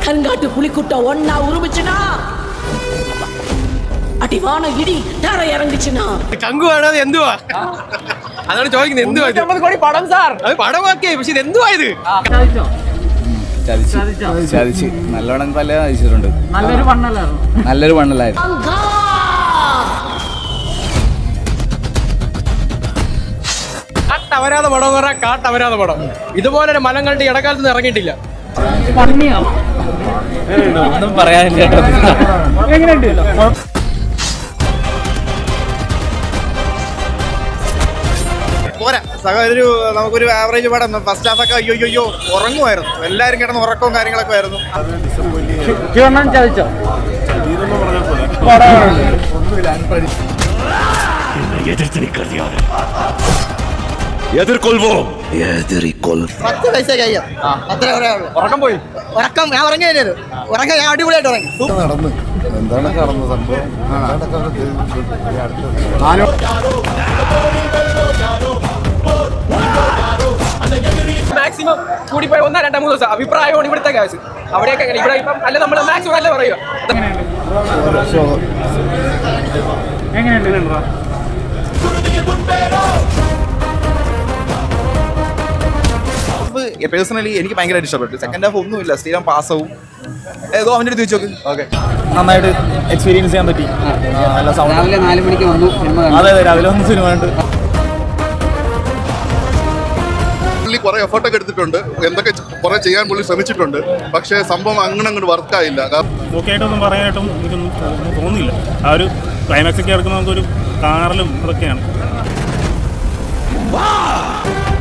கருங்காட்டு புலிக்குட்டம் ஒன்னா உருமிச்சுனா அடிவான இடி தர இறங்குச்சுனா കങ്കു ആണോ അത് എന്തുവാ അതാണ് ചോദിക്കുന്നത് എന്തുവാ ഇത് കോടി പടം സാർ അത് പടമാക്കിയേ പക്ഷെ ഇത് എന്തുവാ ഇത് ചതിച്ച് ചതിച്ച് നല്ലോണം പല ചതിച്ചിട്ടുണ്ട് നല്ലൊരു പണ്ണല്ലായിരുന്നു നല്ലൊരു മണ്ണല്ലായിരുന്നു அங்கா കാട്ടവരാതെ പടം എന്ന് പറഞ്ഞാൽ കാട്ടവരാതെ പടം ഇതുപോലെ ഒരു മലം കണ്ട് ഇടക്കാലത്ത് ഇറങ്ങിയിട്ടില്ല പന്നിയോ ഒന്നും പറയാനില്ല കേട്ടോ എങ്ങനെയുണ്ട് പോരാ സഹ ഒരു നമുക്കൊരു ആവറേജ് പടം ഫസ്റ്റ് ഹാഫ് ഒക്കെ അയ്യോ അയ്യോ ഉറങ്ങുമായിരുന്നു എല്ലാവരും കിടന്ന് ഉറക്കവും കാര്യങ്ങളൊക്കെ ആയിരുന്നു ചുവണ്ണം ചതിച്ചോ പത്ത് പൈസ കഴിയാം അത്ര പറയാനുള്ളൂ ഉറക്കം പോയി ഉറക്കം ഞാൻ ഉറങ്ങി കഴിഞ്ഞത് ഉറക്കം ഞാൻ അടിപൊളിയായിട്ട് ഉറങ്ങി നടന്ന് എന്താണ് കടന്ന സംഭവം മാക്സിമം കൂടി പോയി ഒന്നോ രണ്ടോ മൂന്ന് ദിവസം അഭിപ്രായമാണ് ഇവിടുത്തെ കേസ് അവിടെയൊക്കെ അങ്ങനെ ഇവിടെ ഇപ്പം അല്ല നമ്മൾ മാക്സിമം അല്ല പറയുക എങ്ങനെയുണ്ട് പേഴ്സണലി എനിക്ക് ഭയങ്കരമായിട്ട് ഇഷ്ടപ്പെട്ടു സെക്കൻഡ് ഹാഫ് ഒന്നുമില്ല സ്ഥിരം പാസവും ഏതോ അവൻ്റെ അടുത്ത് ചോദിച്ചു നോക്ക് ഓക്കെ നന്നായിട്ട് എക്സ്പീരിയൻസ് ചെയ്യാൻ പറ്റി നല്ല സൗണ്ട് രാവിലെ നാല് മണിക്ക് വന്നു സിനിമ അതെ അതെ രാവിലെ വന്ന് സിനിമ കണ്ട് പുള്ളി കുറെ എഫേർട്ടൊക്കെ എടുത്തിട്ടുണ്ട് എന്തൊക്കെ കുറെ ചെയ്യാൻ പുള്ളി ശ്രമിച്ചിട്ടുണ്ട് പക്ഷേ സംഭവം അങ്ങനെ അങ്ങോട്ട് വർക്കായില്ല ഓക്കെ ആയിട്ടൊന്നും പറയാനായിട്ടും എനിക്കൊന്നും ഒന്നും തോന്നുന്നില്ല ആ ഒരു ക്ലൈമാക്സ് ഒക്കെ ഇറക്കുമ്പോൾ നമുക്കൊരു കാണലും അതൊക്കെയാണ്